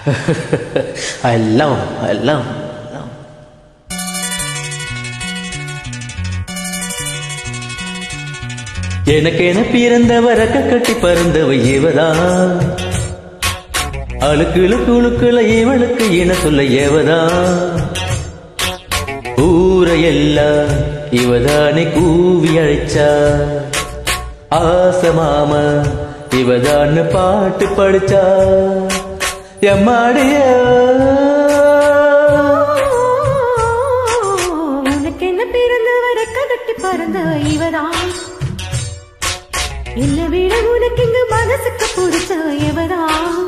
I love, I love, love. எனக்கென பிறந்தவர கட்டி பறந்தவ இவதா அழுக்குல குழுக்குல இவளுக்கு என சொல்ல ஏவதா ஊரையெல்லாம் இவதானே கூவி அழைச்சா ஆசமாம இவதான் பாட்டு படிச்சா எம்மாடிய உனக்கு என்ன பிறந்த வரக்க கட்டி பறந்த இவதான் என்ன விட உனக்கு இங்கு மனசுக்கு பிடிச்ச இவதான்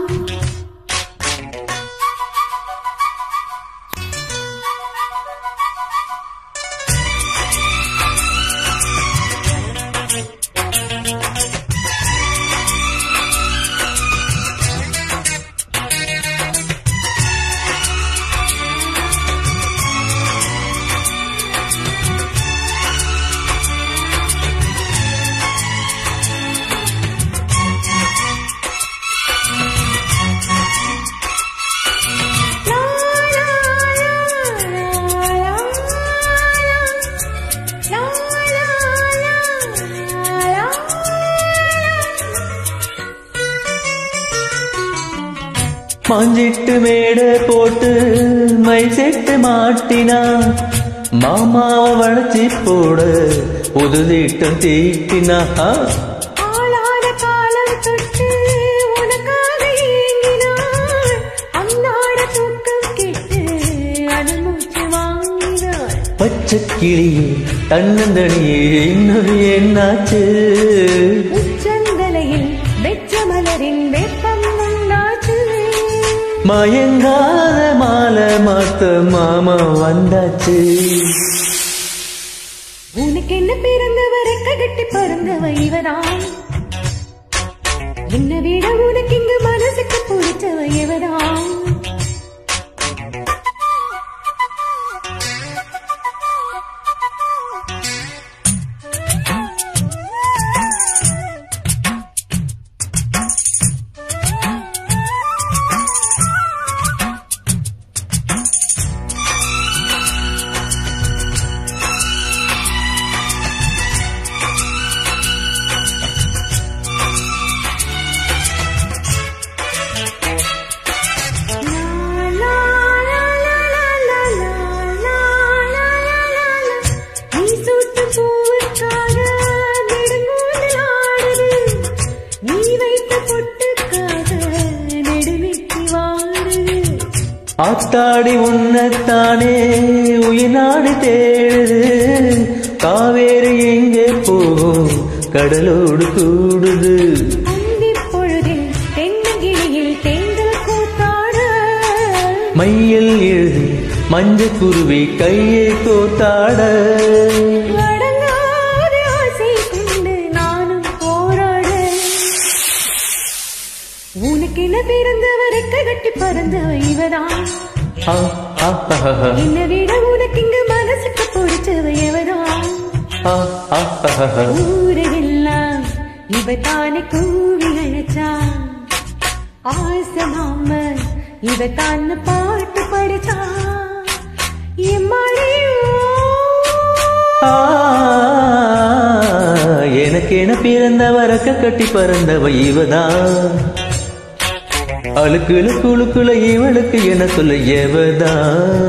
லா, லா, லா, லா, லா, லா, லா, லா, லா. மாஞ்சிட்டு மேட போட்டு மை செட்டு மாட்டினா மாமாவ வளைச்சி போட புது திட்டம் தீட்டினா ஆளான காலம் தொட்டு உனக்காக ஏங்கினாள் அன்னாட தூக்கம் கெட்டு அனுமூச்சு வாங்கினாள் பச்சை கிளியே தன்னந்தனியே இன்னொரு என்னாச்சு உச்சந்தலையில் வெச்ச மலரின் வெப்பம் உண்டாச்சு மயங்காத மாலை மாத்த மாமா வந்தாச்சு உனக்கு என்ன பிறந்தவரை கட்டி பறந்தவ இவதான் என்ன விட உனக்கு இங்கு மனசுக்கு பிடிச்சவ இவதான் நீ சூட்டு பூவுக்காக நெடுங்கூந்தல் ஆடுது. நீ வைத்த பொட்டுக்காக நெடுமிட்டி வாடுது. ஆத்தாடி உன்னத்தானே உயிர்நாடு தேடுது காவேரி எங்கே போகும் கடலோடு கூடுது அந்திப் பொழுதில் தென்னங்கிளியில் தேங்கல் கூத்தாட. மையில் எழுதி மஞ்சள் குருவி கையை கோத்தாட அடங்காத ஆசை கொண்டு நானும் போராட. உனக்கென பிறந்தவரை கட்டி பறந்தவ இவதான் ஆ, ஆ, ஆ, ஆ, என்ன விட உனக்கு இங்கு மனசுக்கு பிடிச்சவ எவதான் ஆ, ஆ, ஆ, ஆ. ஊரெல்லாம் இவ தானே கூவி அழைச்சா ஆசமாம இவ தான் பாட்டு படிச்சா எம்மாடியோ ஆ, எனக்கென பிறந்தவர கட்டி பறந்தவ இவதான் அழுக்குல குழுக்குல இவளுக்கு என சொல்ல எவதான்